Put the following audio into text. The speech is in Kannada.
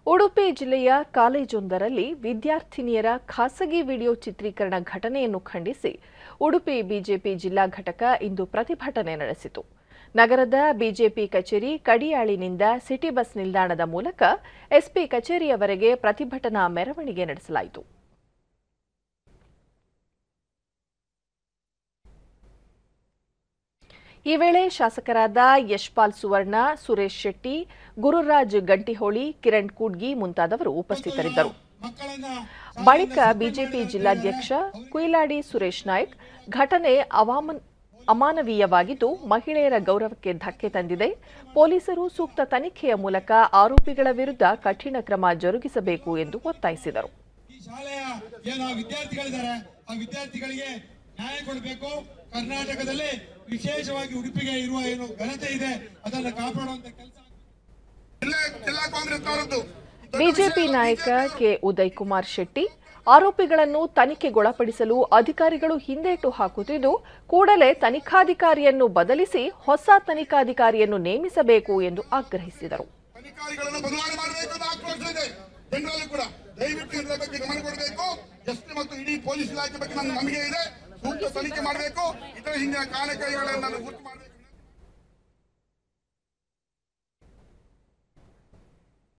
ಉಡುಪಿ ಜಿಲ್ಲೆಯ ಕಾಲೇಜೊಂದರಲ್ಲಿ ವಿದ್ಯಾರ್ಥಿನಿಯರ ಖಾಸಗಿ ವಿಡಿಯೋ ಚಿತ್ರೀಕರಣ ಘಟನೆಯನ್ನು ಖಂಡಿಸಿ ಉಡುಪಿ ಬಿಜೆಪಿ ಜಿಲ್ಲಾ ಘಟಕ ಇಂದು ಪ್ರತಿಭಟನೆ ನಡೆಸಿತು ನಗರದ ಬಿಜೆಪಿ ಕಚೇರಿ ಕಡಿಯಾಳಿನಿಂದ ಸಿಟಿ ಬಸ್ ನಿಲ್ದಾಣದ ಮೂಲಕ ಎಸ್ಪಿ ಕಚೇರಿಯವರೆಗೆ ಪ್ರತಿಭಟನಾ ಮೆರವಣಿಗೆ ನಡೆಸಲಾಯಿತು ಈ ವೇಳೆ ಶಾಸಕರಾದ ಯಶ್ಪಾಲ್ ಸುವರ್ಣ ಸುರೇಶ್ ಶೆಟ್ಟಿ ಗುರುರಾಜ್ ಗಂಟಿಹೊಳಿ ಕಿರಣ್ ಕೂಡ್ಗಿ ಮುಂತಾದವರು ಉಪಸ್ಥಿತರಿದ್ದರು ಬಳಿಕ ಬಿಜೆಪಿ ಜಿಲ್ಲಾಧ್ಯಕ್ಷ ಕುಯಿಲಾಡಿ ಸುರೇಶ್ ನಾಯ್ಕ್ ಘಟನೆ ಅವಾಮನ್ ಅಮಾನವೀಯವಾಗಿದ್ದು ಮಹಿಳೆಯರ ಗೌರವಕ್ಕೆ ಧಕ್ಕೆ ತಂದಿದೆ ಪೊಲೀಸರು ಸೂಕ್ತ ತನಿಖೆಯ ಮೂಲಕ ಆರೋಪಿಗಳ ವಿರುದ್ಧ ಕಠಿಣ ಕ್ರಮ ಜರುಗಿಸಬೇಕು ಎಂದು ಒತ್ತಾಯಿಸಿದರು ಈ ಶಾಲೆಯ ಏನು ಆ ವಿದ್ಯಾರ್ಥಿಗಳಿದ್ದಾರೆ ಆ ವಿದ್ಯಾರ್ಥಿಗಳಿಗೆ ನ್ಯಾಯ ಕೊಡಬೇಕು ಕರ್ನಾಟಕದಲ್ಲಿ ವಿಶೇಷವಾಗಿ ಉಡುಪಿಗೆ ಇರುವ ಏನು ಘನತೆ ಇದೆ ಅದನ್ನು ಕಾಪಾಡುವಂತ ಕೆಲಸ ಜಿಲ್ಲಾ ಜಿಲ್ಲಾ ಕಾಂಗ್ರೆಸ್ನವರದ್ದು ಬಿಜೆಪಿ ನಾಯಕ ಕೆ ಉದಯ್ ಕುಮಾರ್ ಶೆಟ್ಟಿ ಆರೋಪಿಗಳನ್ನು ತನಿಖೆಗೊಳಪಡಿಸಲು ಅಧಿಕಾರಿಗಳು ಹಿಂದೇಟು ಹಾಕುತ್ತಿದ್ದು ಕೂಡಲೇ ತನಿಖಾಧಿಕಾರಿಯನ್ನು ಬದಲಿಸಿ ಹೊಸ ತನಿಖಾಧಿಕಾರಿಯನ್ನು ನೇಮಿಸಬೇಕು ಎಂದು ಆಗ್ರಹಿಸಿದರು ಅಧಿಕಾರಿಗಳನ್ನು ಬದಲಾವಣೆ ಮಾಡಬೇಕು ಅಂತ ಆಕ್ರೋಶ ಇದೆ ಜನರಲ್ಲಿ ಕೂಡ ದಯವಿಟ್ಟು ಇದರ ಬಗ್ಗೆ ಗಮನ ಕೊಡಬೇಕು ಎಸ್ಪಿ ಮತ್ತು ಇಡೀ ಪೊಲೀಸ್ ಇಲಾಖೆ ಬಗ್ಗೆ ನನ್ನ ನಮಗೆ ಇದೆ ಸೂಕ್ತ ತನಿಖೆ ಮಾಡಬೇಕು ಇತರ ಹಿಂದಿನ ಕಾರಣಕೈಗಳನ್ನು ಗುರುತು ಮಾಡಬೇಕು